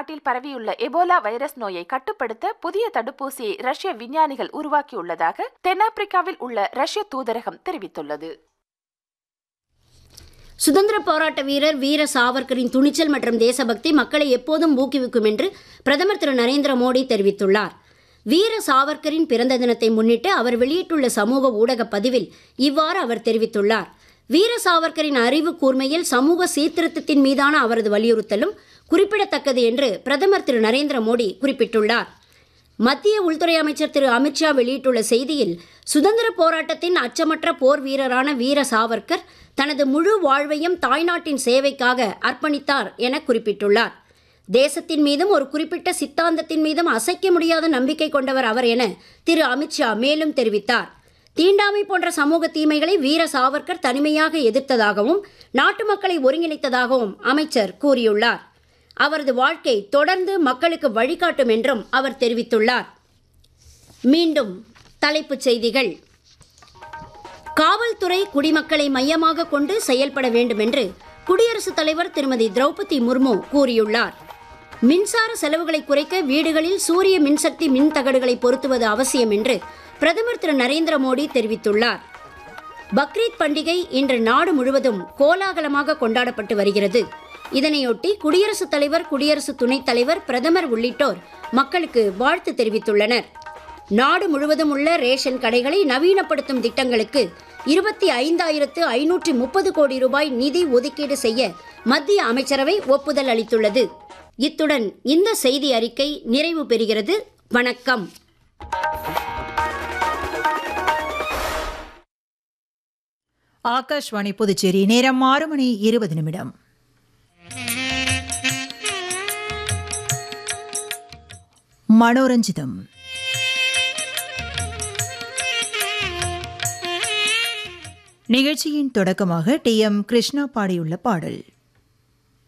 நாட்டில் பரவியுள்ள Ebola virus நோயை கட்டுப்படுத்த புதிய தடுப்பூசியை ரஷ்ய விஞ்ஞானிகள் உருவாக்கியுள்ளதாக தென்னாப்பிரிக்காவில் உள்ள ரஷ்ய தூதரகம் தெரிவித்துள்ளது சுதந்திர போராட்ட வீரர் வீர சாவர்கரின் துணிச்சல் மற்றும் தேசபக்தி மக்களை எப்போதும் ஊக்குவிக்கும் என்று பிரதமர் திரு நரேந்திர மோடி தெரிவித்துள்ளார் வீர சாவர்கரின் பிறந்த தினத்தை முன்னிட்டு அவர் வெளியிட்டுள்ள சமூக ஊடக பதிவில் இவ்வாறு அவர் தெரிவித்துள்ளார் வீர சாவர்கரின் அறிவு கூர்மையில் சமூக சீர்திருத்தத்தின் மீதான அவரது வலியுறுத்தலும் குறிப்பிடத்தக்கது என்று பிரதமர் திரு நரேந்திர மோடி குறிப்பிட்டுள்ளார் மத்திய உள்துறை அமைச்சர் திரு அமித்ஷா வெளியிட்டுள்ள செய்தியில் சுதந்திர போராட்டத்தின் அச்சமற்ற போர் வீரரான வீர சாவர்கர் தனது முழு வாழ்வையும் தாய்நாட்டின் சேவைக்காக அர்ப்பணித்தார் என குறிப்பிட்டுள்ளார் தேசத்தின் மீதும் ஒரு குறிப்பிட்ட சித்தாந்தத்தின் மீதும் அசைக்க முடியாத நம்பிக்கை கொண்டவர் அவர் என திரு அமித்ஷா மேலும் தெரிவித்தார் தீண்டாமை போன்ற சமூக தீமைகளை வீர சாவர்கர் தனிமையாக எதிர்த்ததாகவும் நாட்டு மக்களை ஒருங்கிணைத்ததாகவும் அமைச்சர் கூறியுள்ளார் அவரது வாழ்க்கை தொடர்ந்து மக்களுக்கு வழிகாட்டும் என்றும் அவர் தெரிவித்துள்ளார் மீண்டும் தலைப்புச் செய்திகள் காவல்துறை குடிமக்களை மையமாக கொண்டு செயல்பட வேண்டும் என்று குடியரசுத் தலைவர் திருமதி திரௌபதி முர்மு கூறியுள்ளார் மின்சார செலவுகளை குறைக்க வீடுகளில் சூரிய மின்சக்தி மின் தகடுகளை பொருத்துவது அவசியம் என்று பிரதமர் திரு நரேந்திர மோடி தெரிவித்துள்ளார் பக்ரீத் பண்டிகை இன்று நாடு முழுவதும் கோலாகலமாக கொண்டாடப்பட்டு வருகிறது இதனையொட்டி குடியரசுத் தலைவர் குடியரசு துணைத் தலைவர் பிரதமர் உள்ளிட்டோர் மக்களுக்கு வாழ்த்து தெரிவித்துள்ளனர் நாடு முழுவதும் உள்ள ரேஷன் கடைகளை நவீனப்படுத்தும் திட்டங்களுக்கு இருபத்தி ஐந்தாயிரத்து ஐநூற்றி முப்பது கோடி ரூபாய் நிதி ஒதுக்கீடு செய்ய மத்திய அமைச்சரவை ஒப்புதல் அளித்துள்ளது இத்துடன் இந்த செய்தி அறிக்கை நிறைவு பெறுகிறது வணக்கம் ஆகாஷ்வாணி புதுச்சேரி நேரம் ஆறு மணி இருபது நிமிடம் மனோரஞ்சிதம் நிகழ்ச்சியின் தொடக்கமாக டி எம் கிருஷ்ணா பாடியுள்ள பாடல்